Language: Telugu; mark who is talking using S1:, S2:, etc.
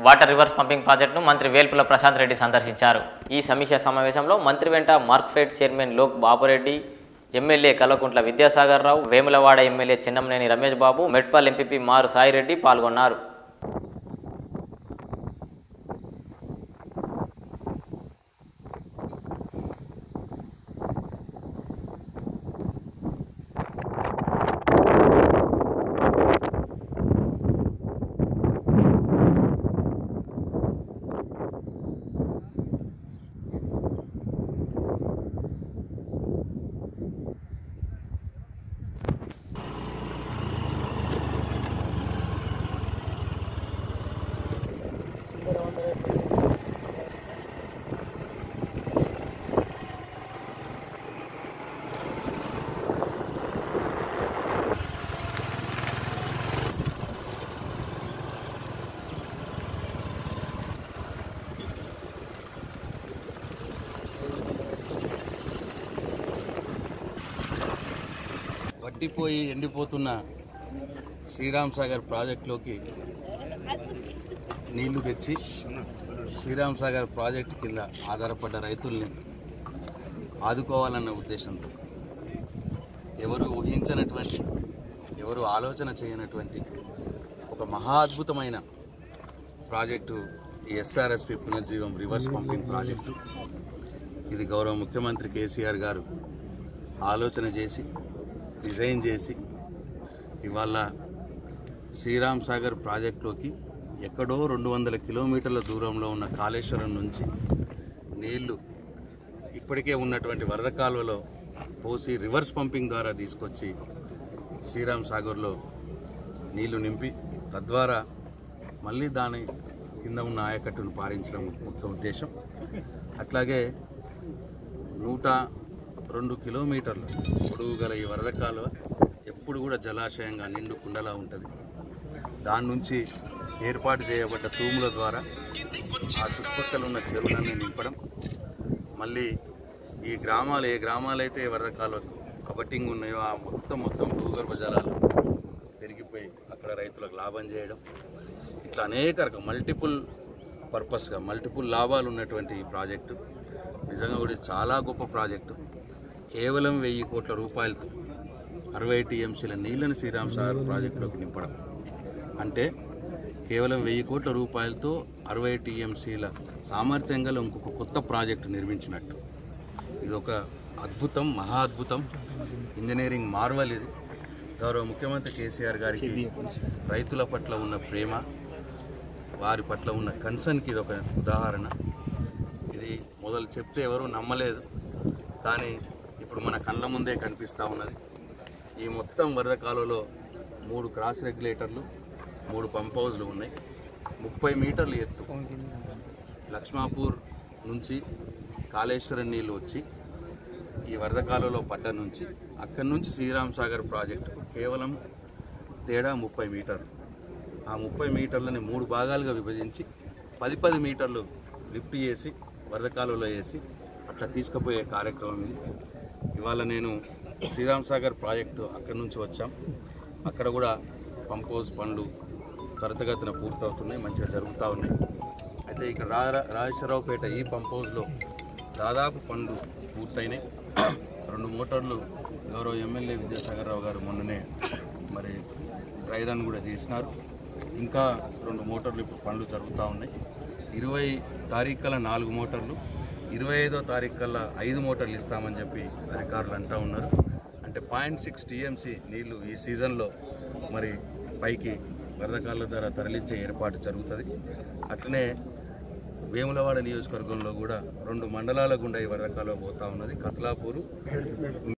S1: వాటర్ రివర్స్ పంపింగ్ ప్రాజెక్టును మంత్రి వేల్పుల ప్రశాంత్ రెడ్డి సందర్శించారు ఈ సమీక్షా సమావేశంలో మంత్రి వెంట Markfed chairman Lok Babu Reddy MLA Kalvakuntla Vidyasagar Rao Vemulawada MLA Chennamaneni Ramesh Babu Metpally MPP Maru Sai Reddy పాల్గొన్నారు
S2: వట్టిపోయి ఎండిపోతున్న శ్రీరామ్ సాగర్ ప్రాజెక్టులోకి నీళ్లు తెచ్చి శ్రీరామ్ సాగర్ ప్రాజెక్టు కింద ఆధారపడ్డ రైతుల్ని ఆదుకోవాలన్న ఉద్దేశంతో ఎవరు ఊహించనటువంటి ఎవరు ఆలోచన చేయనటువంటి ఒక మహా అద్భుతమైన ప్రాజెక్టు ఈ ఎస్ఆర్ఎస్పి పునర్జీవం రివర్స్ పంపింగ్ ప్రాజెక్టు ఇది గౌరవ ముఖ్యమంత్రి కేసీఆర్ గారు ఆలోచన చేసి డిజైన్ చేసి ఇవాళ శ్రీరామ్ సాగర్ ప్రాజెక్టులోకి ఎక్కడో రెండు వందల కిలోమీటర్ల దూరంలో ఉన్న కాళేశ్వరం నుంచి నీళ్లు ఇప్పటికే ఉన్నటువంటి వరద కాలువలో పోసి రివర్స్ పంపింగ్ ద్వారా తీసుకొచ్చి శ్రీరామ్ సాగర్లో నీళ్లు నింపి తద్వారా మళ్ళీ దాని కింద ఉన్న ఆయకట్టును పారించడం ముఖ్య ఉద్దేశం అట్లాగే నూట రెండు కిలోమీటర్లు పొడవు గల ఈ వరద కాలువ ఎప్పుడు కూడా జలాశయంగా నిండు కుండలా ఉంటుంది దాని నుంచి ఏర్పాటు చేయబడ్డ తూముల ద్వారా ఆ చుట్టుపక్కల ఉన్న చెరువులన్నీ నింపడం మళ్ళీ ఈ గ్రామాలు ఏ గ్రామాలైతే వరద కాలువకు అబట్టింగ్ ఉన్నాయో ఆ మొత్తం మొత్తం భూగర్భ జలాలు పెరిగిపోయి అక్కడ రైతులకు లాభం చేయడం ఇట్లా అనేక రకం మల్టిపుల్ పర్పస్గా మల్టిపుల్ లాభాలు ఉన్నటువంటి ఈ ప్రాజెక్టు నిజంగా కూడా ఇది చాలా గొప్ప ప్రాజెక్టు కేవలం వెయ్యి కోట్ల రూపాయలతో అరవై టీఎంసీల నీళ్ళని శ్రీరామ్ సాగర్ ప్రాజెక్టులోకి నింపడం అంటే కేవలం వెయ్యి కోట్ల రూపాయలతో అరవై టీఎంసీల సామర్థ్యం గల ఇంకొక కొత్త ప్రాజెక్టు నిర్మించినట్టు ఇది ఒక అద్భుతం మహా అద్భుతం ఇంజనీరింగ్ మార్వల్ ఇది గౌరవ ముఖ్యమంత్రి కేసీఆర్ గారికి రైతుల పట్ల ఉన్న ప్రేమ వారి పట్ల ఉన్న కన్సర్న్కి ఇది ఒక ఉదాహరణ ఇది మొదలు చెప్తే ఎవరు నమ్మలేదు కానీ ఇప్పుడు మన కళ్ళ ముందే కనిపిస్తూ ఉన్నది ఈ మొత్తం వరద కాలువలో మూడు క్రాస్ రెగ్యులేటర్లు మూడు పంప్ హౌజ్లు ఉన్నాయి ముప్పై మీటర్లు ఎత్తు లక్ష్మాపూర్ నుంచి కాళేశ్వరం నీళ్ళు వచ్చి ఈ వరద కాలువలో పడ్డ నుంచి అక్కడి నుంచి శ్రీరామ్ సాగర్ ప్రాజెక్టుకు కేవలం తేడా ముప్పై మీటర్లు ఆ ముప్పై మీటర్లని మూడు భాగాలుగా విభజించి పది పది మీటర్లు లిఫ్ట్ చేసి వరద కాలువలో వేసి అట్లా తీసుకుపోయే కార్యక్రమం ఇది ఇవాళ నేను శ్రీరామ్ సాగర్ ప్రాజెక్టు అక్కడి నుంచి వచ్చాం అక్కడ కూడా పంప్ హౌస్ పనులు త్వరితగతిన పూర్తవుతున్నాయి మంచిగా జరుగుతూ ఉన్నాయి అయితే ఇక్కడ రా రాజేశ్వరరావుపేట ఈ పంప్ హౌస్లో దాదాపు పనులు పూర్తయినాయి రెండు మోటార్లు గౌరవ ఎమ్మెల్యే విద్యాసాగర్ రావు గారు మొన్ననే మరి డ్రై రన్ కూడా చేసినారు ఇంకా రెండు మోటార్లు ఇప్పుడు పనులు జరుగుతూ ఉన్నాయి ఇరవై తారీఖు కల్లా నాలుగు మోటార్లు ఇరవై ఐదో తారీఖు కల్లా ఐదు మోటార్లు ఇస్తామని చెప్పి అధికారులు అంటూ ఉన్నారు అంటే పాయింట్ సిక్స్ టీఎంసీ నీళ్లు ఈ సీజన్లో మరి పైకి వరదకాల ద్వారా తరలించే ఏర్పాటు జరుగుతుంది అట్లనే వేములవాడ నియోజకవర్గంలో కూడా రెండు మండలాల గుండా ఈ వరదకాలం పోతా ఉన్నది కత్లాపూరు